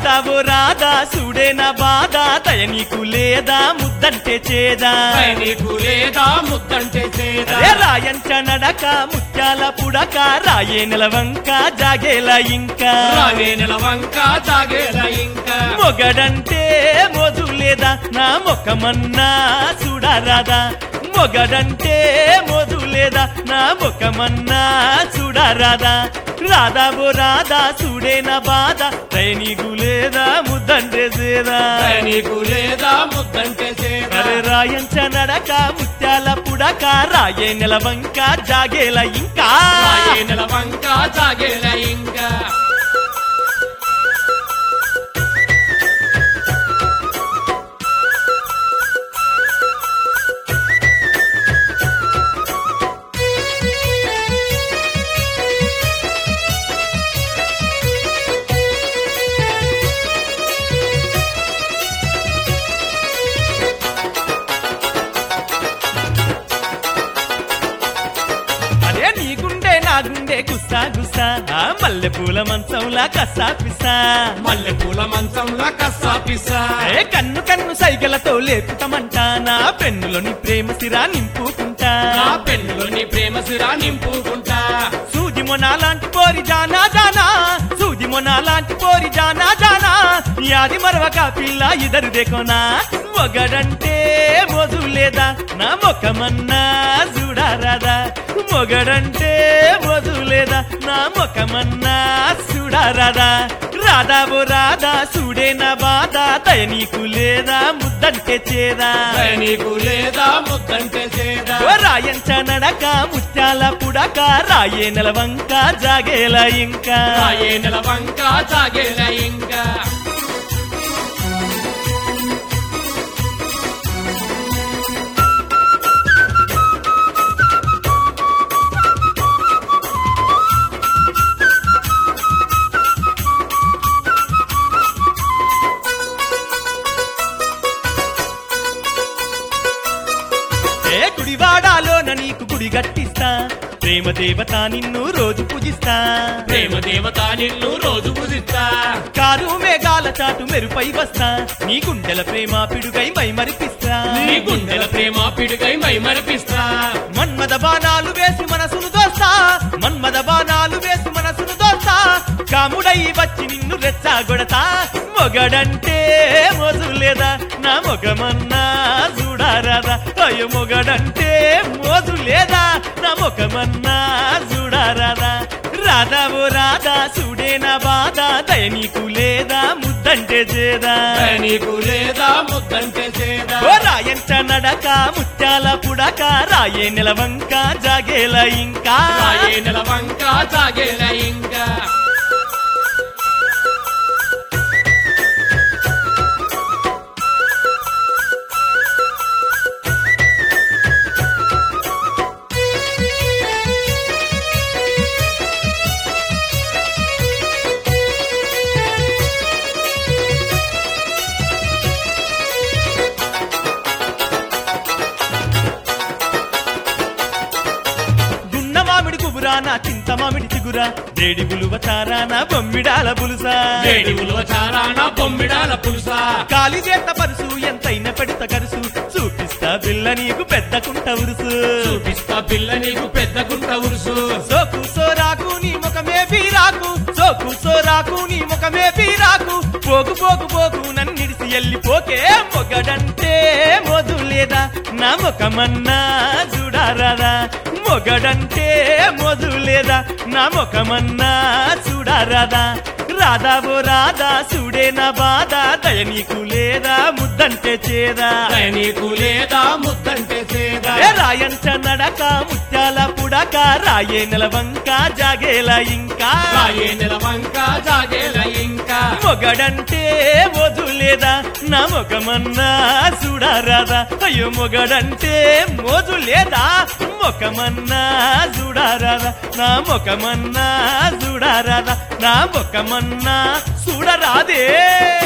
రాధావో రాధా సుడే నా బాధ దయ నీకు లేదా ముద్దంటే చేదా నీకు లేదా ముద్దంటే చేదా అరే రాయంచ నడక ముత్యాల పుడక రాయే నిలవంక జాగేలా ఇంకా రావే నిలవంక తాగేలా ఇంకా మొగడంటే మోజు లేదా నా మొక్కమన్నా చూడరాదా మొగడంటే మోజు లేదా నా మొక్కమన్నా చూడరాదా రాధావో రాధా చూడే నా బాధ నీకు లేదా ముద్దంటే చేదా నీకు లేదా ముద్దంటే చేదా అరే రాయంచ నడక ముత్యాల పుడక రాయే నిలవంక జాగేలా ఇంకా రాయే నిలవంక తాగేలా ఇంకా అదే నీ గుండె నా గుండె గుస్సా గుస్సా ఆ మల్లె పూల మంచంలా కస్సా పిస్సా మల్లె పూల మంచంలా కస్సా పిస్సా ఏ కన్ను కన్ను సైగలతో లేపుతామంటా నా పెన్నులోని ప్రేమ సిరా నింపుకుంటా నా పెన్నులోని ప్రేమ సిరా నింపుకుంటా సూది మొన లాంటి పోరి జానా జానా సూది మొన లాంటి పోరి జానా జానా యాది మరవక పిల్ల ఇద్దరు దేకోనా మొగడంటే మోజు లేదా నా మొక్కమన్నా చూడారాదా మొగడంటే మోజు లేదా నా మొక్కమన్నా చూడారాదా రాధావో రాధా చూడే నా బాధ దయ నీకు లేదా ముద్దంటే చేదా నీకు లేదా ముద్దంటే చేదా ఓ రాయంచ నడక ముత్యాల పుడక రాయే నెలవంక జాగేలా ఇంకా రాయే నిలవంక తాగేలా ఇంకా ఏ గుడివాడాలోన నీకు గుడి గట్టిస్తా ప్రేమ దేవత నిన్ను రోజు పూజిస్తా ప్రేమ దేవత నిన్ను రోజు పూజిస్తా కారు మేఘాల చాటు మెరుపై వస్తా నీ గుండెల ప్రేమ పిడుగై మై మరిపిస్తా నీ గుండెల ప్రేమ పిడుగై మై మరిపిస్తా మన్మద బాణాలు వేసి మనసును దోస్తా మన్మద బాణాలు వేసి మనసును దోస్తా కాముడై వచ్చి నిన్ను రెచ్చగొడతా మొగడంటే మోజు లేదా నా మొగమన్నా చూడారాదా అయ్యో మొగడంటే మోజు లేదా నా మొగమన్నా చూడారాదా రాధా ఓ రాధా చూడే నా బాధ దయ నీకు లేదా ముద్దంటే చేదా నీకు లేదా ముద్దంటే చేదా ఓ రాయంచ నడక ముత్యాల పుడక రాయే నిలవంక జాగేలా ఇంకా రాయే నిలవంక తాగేలా ఇంకా గున్న మామిడి కుబురాన చింత మామిడి చిగురా వేడి బులువ చారాన బొమ్మిడాల బులుసా వేడి ఉలువ చారాన బొమ్మిడాల పులుసా కాలి చేత పరుసు ఎంతైన పెడత కరుసు చూపిస్తా పిల్ల నీకు పెద్ద కుంట ఉరుసు చూపిస్తా పిల్ల నీకు పెద్ద గుంట ఉరుసు సోకు సోరాకు నీ ముఖమే పీరాకు సోకు సోరాకు నీ ముఖమే పీరాకు పోకు పోకు పోకు నన్నిడిసి ఎల్లిపోకే మొగడంటే మోదు లేదా నా ముఖమన్నా చూడారాదా మొగడంటే మోదు లేదా నా ముఖమన్నా చూడారాదా రాధావో రాధా చూడే నా బాధ దయ నీకు లేదా ముద్దంటే చేదా నీకు లేదా ముద్దంటే చేదా ఏ రాయంచ నడక ముత్యాల పుడక రాయే నెలవంక జాగేలా ఇంకా రాయే నిలవంక తాగేలా ఇంకా మొగడంటే వదులేదా నా మొగమన్నా చూడారాదా అయ్యో మొగడంటే మోజు లేదా మొకమన్నా చూడారాదా నా మొకమన్నా చూడారాదా నా మొకమన్నా చూడరాదే